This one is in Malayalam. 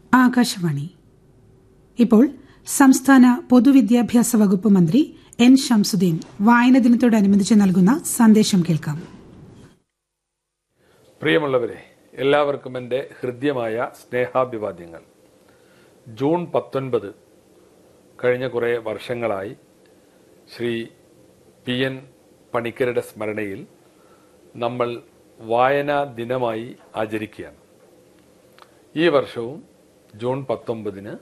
ആകാശവാണി ഇപ്പോൾ സംസ്ഥാന പൊതുവിദ്യാഭ്യാസ വകുപ്പ് മന്ത്രി എൻ ഷംസുദ്ദീൻ വായന ദിനത്തോടനുബന്ധിച്ച് നൽകുന്ന സന്ദേശം കേൾക്കാം പ്രിയമുള്ളവരെ എല്ലാവർക്കും എൻ്റെ ഹൃദ്യമായ സ്നേഹാഭിവാദ്യങ്ങൾ ജൂൺ പത്തൊൻപത് കഴിഞ്ഞ കുറേ വർഷങ്ങളായി ശ്രീ പി എൻ പണിക്കരുടെ സ്മരണയിൽ നമ്മൾ വായനാ ദിനമായി ആചരിക്കുകയാണ് ഈ വർഷവും ജൂൺ പത്തൊമ്പതിന്